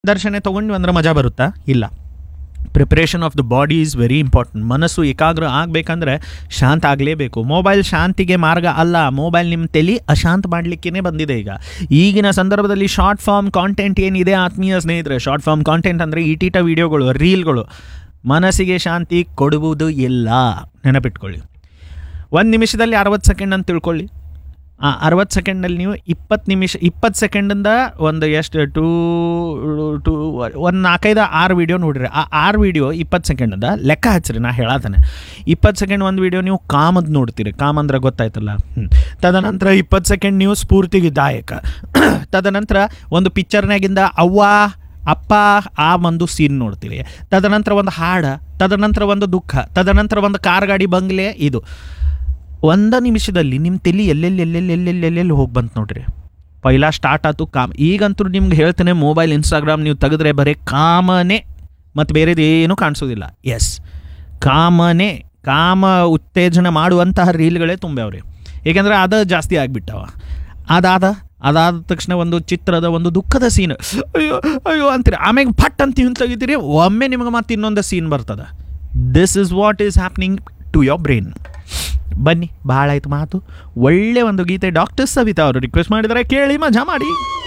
ದರ್ಶನ ತೊಗೊಂಡು ಅಂದ್ರೆ ಮಜಾ ಬರುತ್ತಾ ಇಲ್ಲ preparation of the body is very important ಮನಸ್ಸು ಏಕಾಗ್ರ ಆಗಬೇಕಂದ್ರೆ ಶಾಂತ ಆಗಲೇಬೇಕು ಮೊಬೈಲ್ ಶಾಂತಿಗೆ ಮಾರ್ಗ ಅಲ್ಲ ಮೊಬೈಲ್ ನಿಮ್ಮ ತಲೆ ಅಶಾಂತ ಮಾಡಲಿಕ್ಕೇ ಬಂದಿದೆ ಈಗ ಈಗಿನ ಸಂದರ್ಭದಲ್ಲಿ ಶಾರ್ಟ್ ಫಾರ್ಮ್ ಕಾಂಟೆಂಟ್ ಏನಿದೆ ಆತ್ಮೀಯ ಸ್ನೇಹಿತರೆ ಶಾರ್ಟ್ ಫಾರ್ಮ್ ಕಾಂಟೆಂಟ್ ಅಂದರೆ ಈಟೀಟ ವೀಡಿಯೋಗಳು ರೀಲ್ಗಳು ಮನಸ್ಸಿಗೆ ಶಾಂತಿ ಕೊಡುವುದು ಇಲ್ಲ ನೆನಪಿಟ್ಕೊಳ್ಳಿ ಒಂದು ನಿಮಿಷದಲ್ಲಿ ಅರವತ್ತು ಸೆಕೆಂಡ್ ಅಂತ ತಿಳ್ಕೊಳ್ಳಿ ಆ ಅರವತ್ತು ಸೆಕೆಂಡಲ್ಲಿ ನೀವು ಇಪ್ಪತ್ತು ನಿಮಿಷ ಇಪ್ಪತ್ತು ಸೆಕೆಂಡಿಂದ ಒಂದು ಎಷ್ಟು ಟೂ ಟೂ ಒಂದು ನಾಲ್ಕೈದು ಆರು ವೀಡಿಯೋ ನೋಡಿರಿ ಆ ಆರು ವೀಡಿಯೋ ಇಪ್ಪತ್ತು ಸೆಕೆಂಡಿಂದ ಲೆಕ್ಕ ಹಚ್ಚಿರಿ ನಾ ಹೇಳತ್ತಾನೆ ಇಪ್ಪತ್ತು ಸೆಕೆಂಡ್ ಒಂದು ವೀಡಿಯೋ ನೀವು ಕಾಮದ್ ನೋಡ್ತೀರಿ ಕಾಮ್ ಅಂದ್ರೆ ಗೊತ್ತಾಯ್ತಲ್ಲ ಹ್ಮ್. ತದನಂತರ ಇಪ್ಪತ್ತು ಸೆಕೆಂಡ್ ನೀವು ಸ್ಫೂರ್ತಿಗೆ ದಾಯಕ ತದನಂತರ ಒಂದು ಪಿಕ್ಚರ್ನಾಗಿಂದ ಅವ್ವ ಅಪ್ಪ ಆ ಒಂದು ಸೀನ್ ನೋಡ್ತೀರಿ ತದನಂತರ ಒಂದು ಹಾಡು ತದನಂತರ ಒಂದು ದುಃಖ ತದನಂತರ ಒಂದು ಕಾರ್ ಗಾಡಿ ಬಂಗ್ಲೆ ಇದು ಒಂದ ನಿಮಿಷದಲ್ಲಿ ನಿಮ್ಮ ತಲೆ ಎಲ್ಲೆಲ್ಲಿ ಎಲ್ಲೆಲ್ಲಿ ಎಲ್ಲೆಲ್ಲಿ ಎಲ್ಲೆಲ್ಲಿ ಹೋಗಿ ಬಂತು ನೋಡ್ರಿ ಪೈಲಾ ಸ್ಟಾರ್ಟ್ ಆಯ್ತು ಕಾಮ್ ಈಗಂತೂ ನಿಮ್ಗೆ ಹೇಳ್ತೇನೆ ಮೊಬೈಲ್ ಇನ್ಸ್ಟಾಗ್ರಾಮ್ ನೀವು ತೆಗೆದ್ರೆ ಬರೀ ಕಾಮನೆ ಮತ್ತು ಬೇರೆದು ಏನೂ ಕಾಣಿಸೋದಿಲ್ಲ ಎಸ್ ಕಾಮನೆ ಕಾಮ ಉತ್ತೇಜನ ಮಾಡುವಂತಹ ರೀಲ್ಗಳೇ ತುಂಬ್ಯಾವ್ರಿ ಏಕೆಂದರೆ ಅದು ಜಾಸ್ತಿ ಆಗಿಬಿಟ್ಟವ ಅದಾದ ಅದಾದ ತಕ್ಷಣ ಒಂದು ಚಿತ್ರದ ಒಂದು ದುಃಖದ ಸೀನ್ ಅಯ್ಯೋ ಅಯ್ಯೋ ಅಂತೀರಿ ಆಮೇಲೆ ಫಟ್ ಅಂತ ಹಿಂಗೆ ತೆಗಿತೀರಿ ಒಮ್ಮೆ ನಿಮ್ಗೆ ಮತ್ತೆ ಇನ್ನೊಂದು ಸೀನ್ ಬರ್ತದೆ this is what is happening to your brain ಬನ್ನಿ ಭಾಳ ಆಯ್ತು ಮಾತು ಒಳ್ಳೆ ಒಂದು ಗೀತೆ ಡಾಕ್ಟರ್ ಸವಿತಾ ಅವರು ರಿಕ್ವೆಸ್ಟ್ ಮಾಡಿದರೆ ಕೇಳಿ ಮಜಾ ಮಾಡಿ